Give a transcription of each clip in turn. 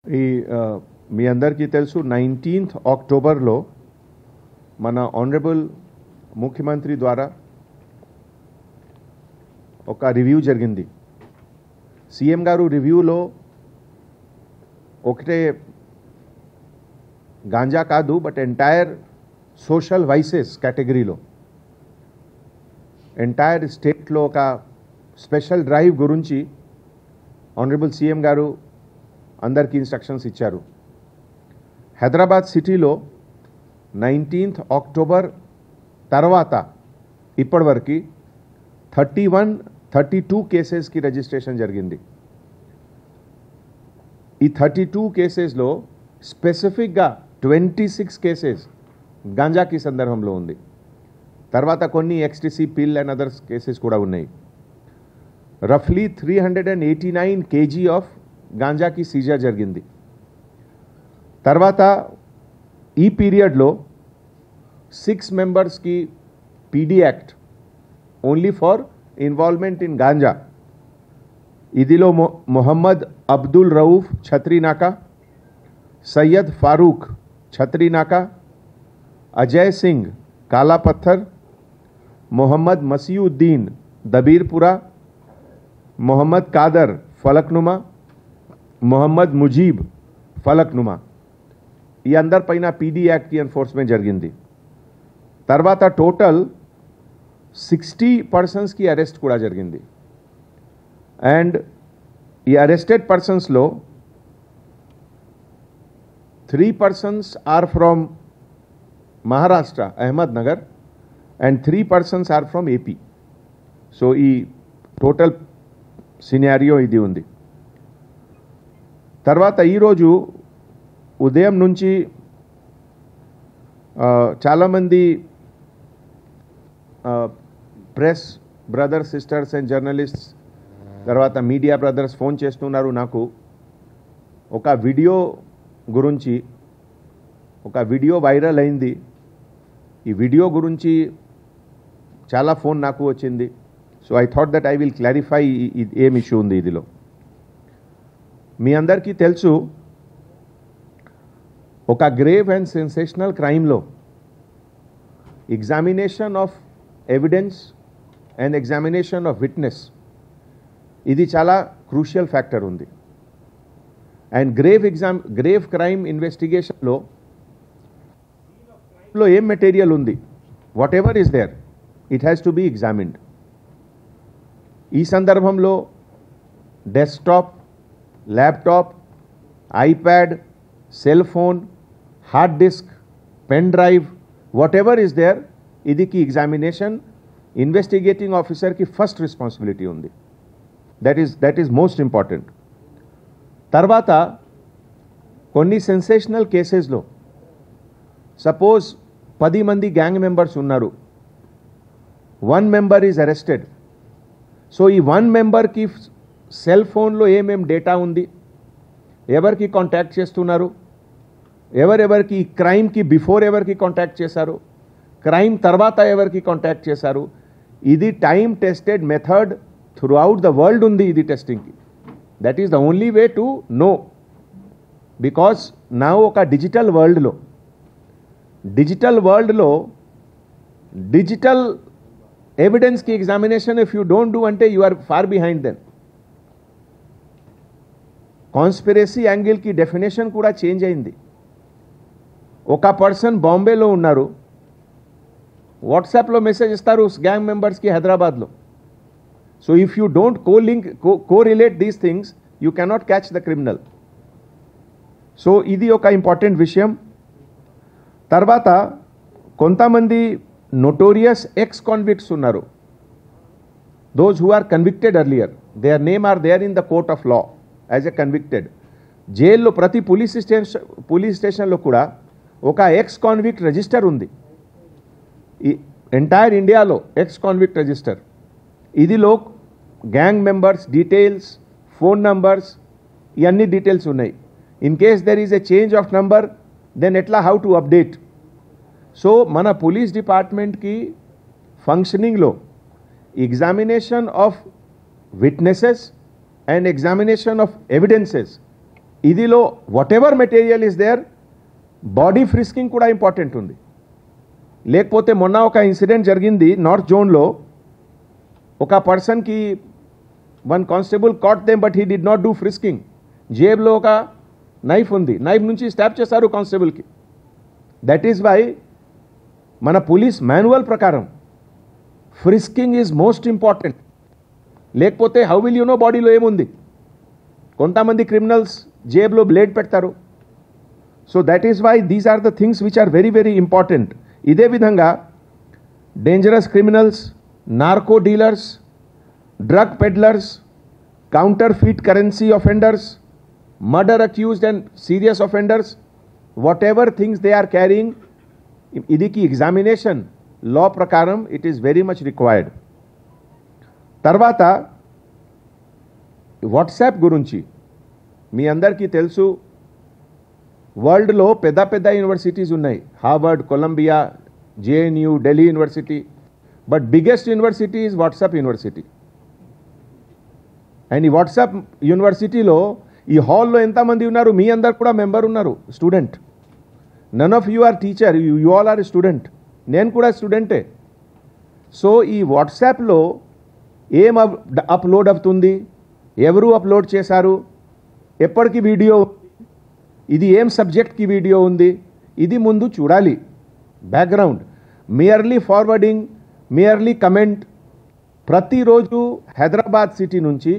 ఈ ఆ, మీ అందరికీ తెలుసు నైన్టీన్త్ అక్టోబర్లో మన ఆనరబుల్ ముఖ్యమంత్రి ద్వారా ఒక రివ్యూ జరిగింది సీఎం గారు రివ్యూలో ఒకటే గాంజా కాదు బట్ ఎంటైర్ సోషల్ వైసెస్ కేటగిరీలో ఎంటైర్ స్టేట్లో ఒక స్పెషల్ డ్రైవ్ గురించి ఆనరబుల్ సీఎం గారు అందరికీ ఇన్స్ట్రక్షన్స్ ఇచ్చారు హైదరాబాద్ సిటీలో నైన్టీన్త్ అక్టోబర్ తర్వాత ఇప్పటివరకు థర్టీ వన్ థర్టీ టూ కేసెస్కి రిజిస్ట్రేషన్ జరిగింది ఈ థర్టీ టూ కేసెస్లో స్పెసిఫిక్గా ట్వంటీ సిక్స్ కేసెస్ గాంజాకి సందర్భంలో ఉంది తర్వాత కొన్ని ఎక్స్టీసీ పిల్ అండ్ అదర్స్ కేసెస్ కూడా ఉన్నాయి రఫ్లీ three hundred and eighty nine KG of గాంజాకి సీజర్ జరిగింది తర్వాత ఈ పీరియడ్లో సిక్స్ మెంబర్స్కి PD act only for involvement in ganja ఇదిలో మొ మొహమ్మద్ అబ్దుల్ రऊफ छत्रीनाका सैयद फारूक छत्रीनाका अजय सिंह काला पत्थर मोहम्मद मसीउद्दीन दबीरपुरा मोहम्मद कादर फलकनुमा మొహమ్మద్ ముజీబ్ ఫలక్నుమా ఈ అందరి పైన పీడీ యాక్ట్కి ఎన్ఫోర్స్మెంట్ జరిగింది తర్వాత టోటల్ సిక్స్టీ పర్సన్స్కి అరెస్ట్ కూడా జరిగింది అండ్ ఈ అరెస్టెడ్ పర్సన్స్లో three persons are from Maharashtra Ahmednagar and three persons are from AP so ఈ టోటల్ సినారియో ఇది ఉంది తర్వాత ఈరోజు ఉదయం నుంచి ఆ, చాలామంది press brothers sisters and journalists తర్వాత మీడియా బ్రదర్స్ ఫోన్ చేస్తున్నారు నాకు ఒక వీడియో గురించి ఒక వీడియో వైరల్ అయింది ఈ వీడియో గురించి చాలా ఫోన్ నాకు వచ్చింది so I thought that I will clarify ఏం ఇష్యూ ఉంది ఇదిలో మీ అందరికీ తెలుసు ఒక గ్రేవ్ అండ్ సెన్సేషనల్ క్రైమ్లో examination of evidence and examination of witness ఇది చాలా క్రూషియల్ ఫ్యాక్టర్ ఉంది and grave exam grave crime ఇన్వెస్టిగేషన్లో లో ఏం మెటీరియల్ ఉంది whatever is there it has to be examined ఈ సందర్భంలో desktop laptop iPad cell phone hard disk pen drive whatever is there ఇదికి examination investigating ఆఫీసర్కి first responsibility ఉంది that is that is most important తర్వాత కొన్ని sensational కేసెస్లో suppose పది మంది gang members ఉన్నారు one member is arrested so ఈ one మెంబర్కి సెల్ ఫోన్లో ఏమేం డేటా ఉంది ఎవరికి కాంటాక్ట్ చేస్తున్నారు ఎవరెవరికి ఈ క్రైమ్కి బిఫోర్ ఎవరికి కాంటాక్ట్ చేశారు క్రైమ్ తర్వాత ఎవరికి కాంటాక్ట్ చేశారు ఇది time tested method throughout the world ఉంది ఇది టెస్టింగ్కి that is the only way to know because నా ఒక డిజిటల్ వరల్డ్లో డిజిటల్ వరల్డ్లో డిజిటల్ ఎవిడెన్స్కి examination if you don't do అంటే you are far behind then conspiracy యాంగిల్కి డెఫినేషన్ కూడా చేంజ్ అయింది ఒక పర్సన్ బాంబేలో ఉన్నారు వాట్సాప్లో మెసేజ్ ఇస్తారు గ్యాంగ్ మెంబర్స్కి హైదరాబాద్లో so if you don't co link correlate these things you cannot catch the criminal so ఇది ఒక ఇంపార్టెంట్ విషయం తర్వాత కొంతమంది నొటోరియస్ ఎక్స్ కాన్విక్ట్స్ ఉన్నారు those who are convicted earlier their name are there in the court of law as a convicted జైల్లో ప్రతి police station police స్టేషన్లో కూడా ఒక ఎక్స్ కాన్విక్ట్ రిజిస్టర్ ఉంది ఈ ఎంటైర్ ఇండియాలో ఎక్స్ కాన్విక్ట్ రిజిస్టర్ ఇదిలో gang members details phone numbers ఇవన్నీ డీటెయిల్స్ ఉన్నాయి in case there is a change of number then ఎట్లా హౌ టు అప్డేట్ సో మన పోలీస్ డిపార్ట్మెంట్కి ఫంక్షనింగ్లో examination of witnesses and examination of evidences ఇదిలో whatever material is there body frisking కూడా important ఉంది లేకపోతే మొన్న ఒక ఇన్సిడెంట్ జరిగింది నార్త్ జోన్లో ఒక పర్సన్కి one constable caught them but he did not do frisking జేబులో ఒక నైఫ్ ఉంది నైఫ్ నుంచి స్టాప్ చేశారు కానిస్టేబుల్కి దట్ ఈస్ వై మన పోలీస్ మాన్యువల్ ప్రకారం ఫ్రిస్కింగ్ ఈజ్ మోస్ట్ ఇంపార్టెంట్ లేకపోతే హౌ విల్ యూ నో బాడీలో ఏముంది కొంతమంది క్రిమినల్స్ జేబులో బ్లేడ్ పెడతారు so that is why these are the things which are very very important ఇదే విధంగా dangerous criminals narco dealers drug peddlers counterfeit currency offenders murder accused and serious offenders whatever things they are carrying ఇదికి examination law ప్రకారం it is very much required తర్వాత WhatsApp గురించి మీ అందరికీ తెలుసు వరల్డ్లో పెద్ద పెద్ద యూనివర్సిటీస్ ఉన్నాయి Harvard Columbia JNU Delhi university but biggest university is WhatsApp university and ఈ వాట్సాప్ యూనివర్సిటీలో ఈ హాల్లో ఎంతమంది ఉన్నారు మీ అందరు కూడా మెంబర్ ఉన్నారు student none of you are teacher you you all are student నేను కూడా స్టూడెంటే సో ఈ వాట్సాప్లో ఏం అప్- అప్లోడ్ అవుతుంది ఎవరు అప్లోడ్ చేశారు ఎప్పటికి వీడియో ఇది ఏం సబ్జెక్ట్కి వీడియో ఉంది ఇది ముందు చూడాలి background merely forwarding merely comment ప్రతిరోజు హైదరాబాద్ సిటీ నుంచి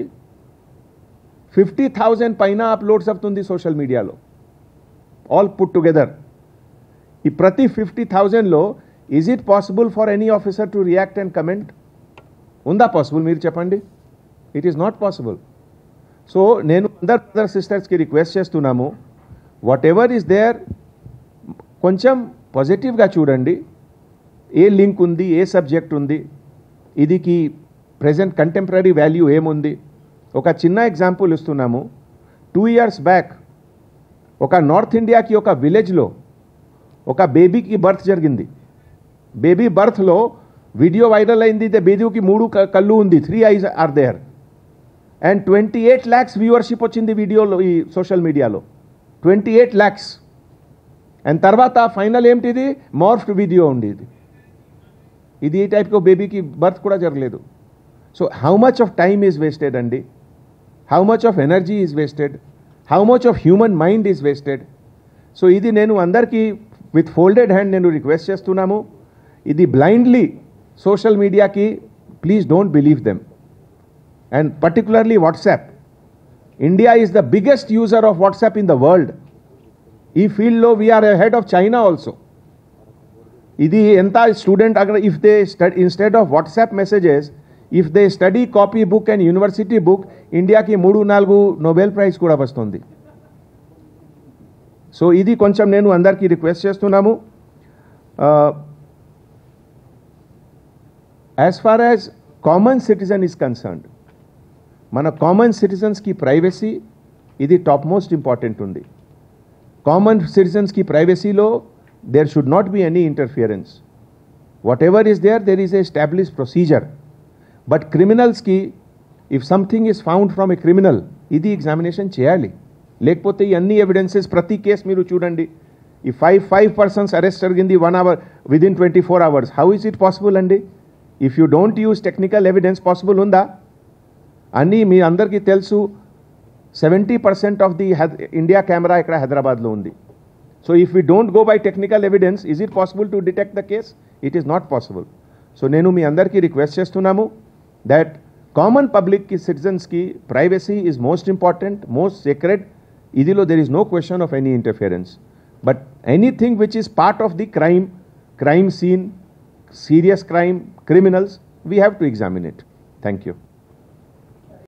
ఫిఫ్టీ థౌజండ్ పైన అప్లోడ్స్ అవుతుంది సోషల్ మీడియాలో ఆల్ పుట్ టుగెదర్ ఈ ప్రతి ఫిఫ్టీ థౌజండ్లో is it possible for any officer to react and comment ఉందా పాసిబుల్ మీరు చెప్పండి it is not possible so నేను అందరు బ్రదర్ సిస్టర్స్కి రిక్వెస్ట్ చేస్తున్నాము వాట్ ఎవర్ ఈస్ దేర్ కొంచెం పాజిటివ్గా చూడండి ఏ లింక్ ఉంది ఏ సబ్జెక్ట్ ఉంది ఇదికి ప్రజెంట్ కంటెంపరీ వాల్యూ ఏముంది ఒక చిన్న ఎగ్జాంపుల్ ఇస్తున్నాము టూ ఇయర్స్ బ్యాక్ ఒక నార్త్ ఇండియాకి ఒక విలేజ్లో ఒక బేబీకి బర్త్ జరిగింది బేబీ బర్త్లో వీడియో వైరల్ అయింది ద బేబీకి మూడు క- కళ్ళు ఉంది three eyes are there and twenty eight lakhs viewership వచ్చింది వీడియోలో ఈ సోషల్ మీడియాలో ట్వంటీ ఎయిట్ ల్యాక్స్ అండ్ తర్వాత ఫైనల్ ఏమిటిది మార్ఫ్డ్ వీడియో ఉండేది ఇది ఈ టైప్ బేబీకి బర్త్ కూడా జరగలేదు so how much of time is wasted అండి how much of energy is wasted how much of human mind is wasted so ఇది నేను అందరికీ విత్ ఫోల్డెడ్ హ్యాండ్ నేను రిక్వెస్ట్ చేస్తున్నాము ఇది బ్లైండ్లీ సోషల్ మీడియాకి please don't believe them and particularly WhatsApp India is the biggest user of WhatsApp in the world ఈ ఫీల్డ్లో we are head of China also ఇది ఎంత స్టూడెంట్ అక్కడ if they study instead of WhatsApp messages if they study copy book and university book ఇండియాకి మూడు నాలుగు Nobel prize కూడా వస్తుంది సో ఇది కొంచెం నేను అందరికీ రిక్వెస్ట్ చేస్తున్నాము as far as common citizen is concerned మన కామన్ సిటిజన్స్కి ప్రైవసీ ఇది టాప్ మోస్ట్ ఇంపార్టెంట్ ఉంది కామన్ సిటిజన్స్కి ప్రైవసీలో there should not be any interference whatever is there there is establish procedure but క్రిమినల్స్కి if something is found from a criminal ఇది examination చేయాలి లేకపోతే ఈ అన్ని ఎవిడెన్సెస్ ప్రతి కేసు మీరు చూడండి ఈ ఫైవ్ ఫైవ్ పర్సన్స్ అరెస్ట్ జరిగింది one hour with in twenty four hours how is it possible అండి if you don't use technical evidence possible ఉందా అన్నీ మీ అందరికీ తెలుసు seventy percent of the India camera ఇక్కడ హైదరాబాద్లో ఉంది so if you don't go by technical evidence is it possible to detect the case it is not possible so నేను మీ అందరికీ రిక్వెస్ట్ చేస్తున్నాము దట్ కామన్ పబ్లిక్కి సిటిజన్స్కి privacy is most important most secret ఇదిలో there is no question of any interference but anything which is part of the crime crime scene serious crime, criminals, we have to examine it. Thank you.